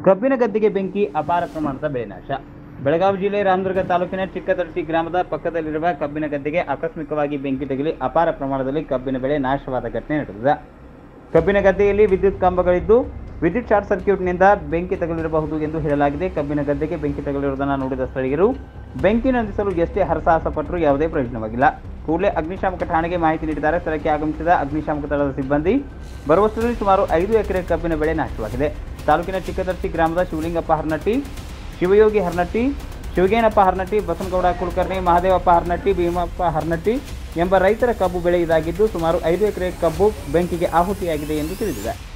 ಕಬ್ಬಿನ ಗದ್ದೆಗೆ ಬೆಂಕಿ ಅಪಾರ ಪ್ರಮಾಣದ ಬೆಳೆ ನಾಶ ಬೆಳಗಾವಿ ಜಿಲ್ಲೆ ರಾಮದುರ್ಗ ತಾಲೂಕಿನ ಚಿಕ್ಕತರಸಿ ಗ್ರಾಮದ ಪಕ್ಕದಲ್ಲಿರುವ ಕಬ್ಬಿನ ಗದ್ದೆಗೆ ಆಕಸ್ಮಿಕವಾಗಿ ಬೆಂಕಿ ತಗುಲಿ ಅಪಾರ ಪ್ರಮಾಣದಲ್ಲಿ ಕಬ್ಬಿನ ಬೆಳೆ ನಾಶವಾದ ಘಟನೆ ನಡೆದಿದೆ ಕಬ್ಬಿನ ಗದ್ದೆಯಲ್ಲಿ ವಿದ್ಯುತ್ ಕಂಬಗಳಿದ್ದು ವಿದ್ಯುತ್ ಶಾರ್ಟ್ ಸರ್ಕ್ಯೂಟ್ನಿಂದ ಬೆಂಕಿ ತಗುಲಿರಬಹುದು ಎಂದು ಹೇಳಲಾಗಿದೆ ಕಬ್ಬಿನ ಗದ್ದೆಗೆ ಬೆಂಕಿ ತಗುಲಿರುವುದನ್ನು ನೋಡಿದ ಸ್ಥಳೀಯರು ಬೆಂಕಿ ನಂದಿಸಲು ಎಷ್ಟೇ ಹರಸಾಹಸ ಪಟ್ಟರೂ ಯಾವುದೇ ಪ್ರಯೋಜನವಾಗಿಲ್ಲ ಕೂಡಲೇ ಅಗ್ನಿಶಾಮಕ ಠಾಣೆಗೆ ಮಾಹಿತಿ ನೀಡಿದ್ದಾರೆ ಸ್ಥಳಕ್ಕೆ ಆಗಮಿಸಿದ ಅಗ್ನಿಶಾಮಕ ದಳದ ಸಿಬ್ಬಂದಿ ಬರುವಷ್ಟರಲ್ಲಿ ಸುಮಾರು ಐದು ಎಕರೆ ಕಬ್ಬಿನ ಬೆಳೆ ನಾಶವಾಗಿದೆ ತಾಲೂಕಿನ ಚಿಕ್ಕದರ್ಶಿ ಗ್ರಾಮದ ಶಿವಲಿಂಗಪ್ಪ ಹರ್ನಟ್ಟಿ ಶಿವಯೋಗಿ ಹರ್ನಟ್ಟಿ ಶಿವಗೇನಪ್ಪ ಹರ್ನಟ್ಟಿ ಬಸನಗೌಡ ಕುಲಕರ್ಣಿ ಮಹಾದೇವಪ್ಪ ಹರ್ನಟ್ಟಿ ಭೀಮಪ್ಪ ಹರ್ನಟ್ಟಿ ಎಂಬ ರೈತರ ಕಬ್ಬು ಬೆಳೆ ಇದಾಗಿದ್ದು ಸುಮಾರು ಐದು ಎಕರೆ ಕಬ್ಬು ಬೆಂಕಿಗೆ ಆಹುತಿಯಾಗಿದೆ ಎಂದು ತಿಳಿದಿದೆ